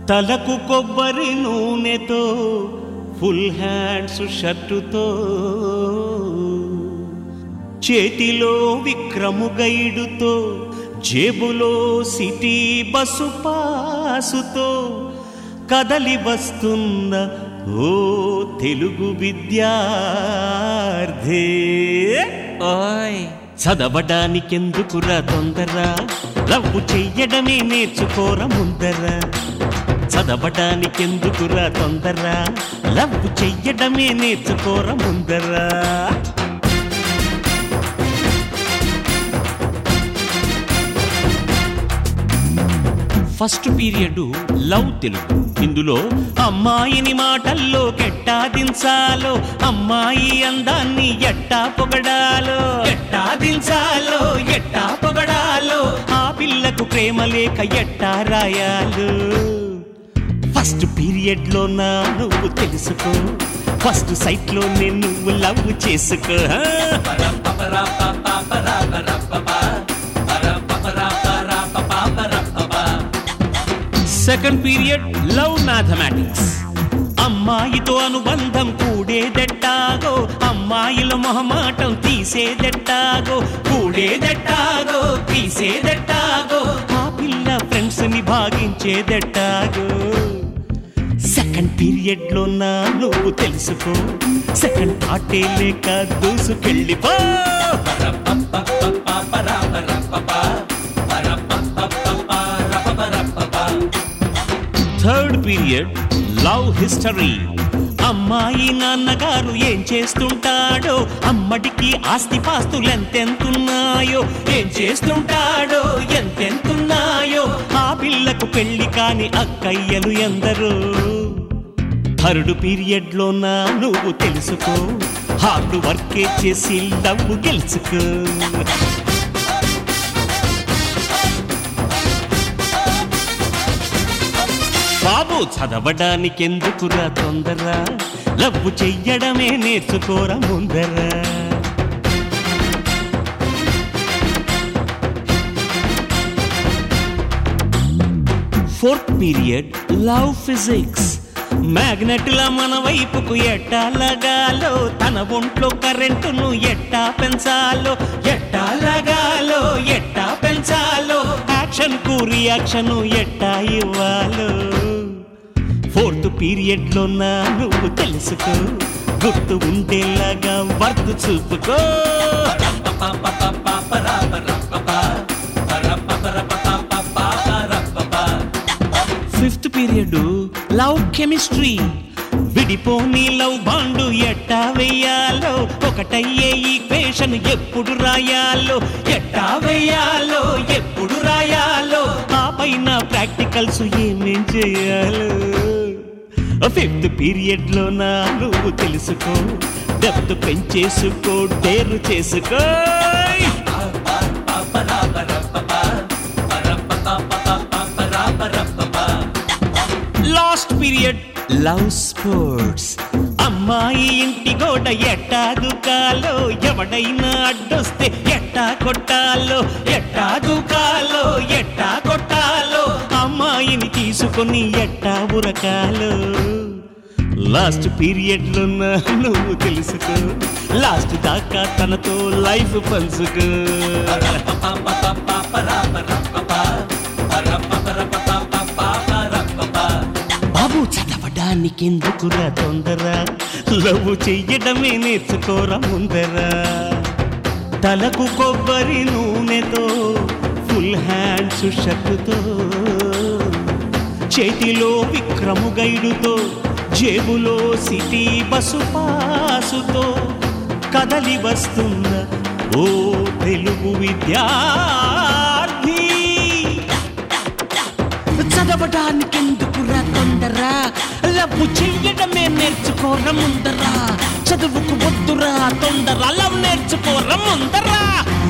తలకు కొబ్బరి నూనెతో ఫుల్ హ్యాండ్స్ షర్టుతో చేతిలో విక్రము గైడుతో జేబులో సిటీ బస్సు పాసుతో కదలి వస్తున్న ఓ తెలుగు విద్యార్థి ఓయ్ చదవడానికెందుకురా తొందర లవ్వు చెయ్యడమే నేర్చుకోర ముందర చదవడానికెందుకురా తొందర లవ్వు చెయ్యడమే నేర్చుకోర ముందర ఫస్ట్ పీరియడ్ లవ్ తెలుగు ఇందులో అమ్మాయిని మాటల్లో కెట్టా దించాలో అమ్మాయి అందాన్ని ఎట్టా పొగడాలో ఎట్టా దించాలో ఎట్టా పొగడాలో ఆ పిల్లకు ప్రేమ లేక ఎట్టా రాయాలో ఫస్ట్ పీరియడ్ లో నా నువ్వు తెలుసుకో ఫస్ట్ సైట్ లో నేను నువ్వు లవ్ చేసుకో సెకండ్ పీరియడ్ లవ్ మ్యాథమెటిక్స్ అమ్మాయితో అనుబంధం కూడేదెట్టాగో అమ్మాయిల మొహమాటం తీసేదెట్టాగో కూడేదెట్టాగో తీసేదెట్టాగో ఆ పిల్ల ఫ్రెండ్స్ ని భాగించేదెట్టాగో సెకండ్ పీరియడ్ లో నా నువ్వు తెలుసుకో సెకండ్ పార్టీ లేక దూసుకెళ్ళిపో థర్డ్ పీరియడ్ లవ్ హిస్టరీ అమ్మాయి నాన్నగారు ఏం చేస్తుంటాడో అమ్మడికి ఆస్తి పాస్తులు ఎంతెంతున్నాయో ఏం చేస్తుంటాడో ఎంతెంతున్నాయో ఆ పిల్లకు పెళ్లి కాని అక్కయ్యలు ఎందరో థర్డ్ పీరియడ్ లో నా నువ్వు తెలుసుకో హార్డ్ వర్కే చేసి డబ్బు గెలుచుకో బాబు చదవడానికెందుకురా తొందర లవ్వు చెయ్యడమే నేర్చుకోరా ముందర ఫోర్త్ పీరియడ్ లవ్ ఫిజిక్స్ మ్యాగ్నెట్ల మన వైపుకు ఎట్టా లగాలో తన ఒంట్లో కరెంటును ఎట్టా పెంచాలో ఎట్టా లగాలో ఎట్టా పెంచాలో యాక్షన్ కు రియాక్షన్ ఎట్టా ఇవ్వాలో ఫోర్త్ పీరియడ్ లో నా నువ్వు తెలుసుకో గుర్తు ఉండేలాగా వర్త్ చూపుకో ఫిఫ్త్ పీరియడ్ లవ్ కెమిస్ట్రీ విడిపోని లవ్ బాండు ఎట్టా వెయ్యాలో ఒకటయ్యే ఈక్వేషన్ ఎప్పుడు రాయాలో ఎట్టా వెయ్యాలో ఎప్పుడు రాయాలో ఆ పైన ప్రాక్టికల్స్ ఏమేం చేయాలో ఫిఫ్త్ పీరియడ్ లో నా నువ్వు తెలుసుకో డెప్త్ పెంచేసుకో డేరు చేసుకో లాస్ట్ పీరియడ్ లవ్ స్పోర్ట్స్ అమ్మాయి ఇంటి గోడ ఎట్టా దుకాలో ఎవడైనా అడ్డొస్తే ఎట్టా కొట్టాలో ఎట్టా దుకాలో ఎట్టా కొట్టాలో అమ్మాయిని తీసుకొని ఎట్టా ఉరకాలో లాస్ట్ పీరియడ్ లో నా నువ్వు తెలుసుకో లాస్ట్ దాకా తనతో లైఫ్ పంచుకో బాబు చదవడానికెందుకురా తొందర లవ్ చెయ్యడమే నేర్చుకోరా ముందర తలకు కొబ్బరి నూనెతో ఫుల్ హ్యాండ్స్ షర్టుతో చేతిలో విక్రము గైడుతో జేబులో సిటీ బస్సు పాసుతో కదలి వస్తున్న ఓ తెలుగు విద్యార్థి చదవడానికెందుకురా తొందరా లవ్వు చెయ్యడమే నేర్చుకోర ముందరా చదువుకు వద్దురా తొందర లవ్ నేర్చుకోర ముందరా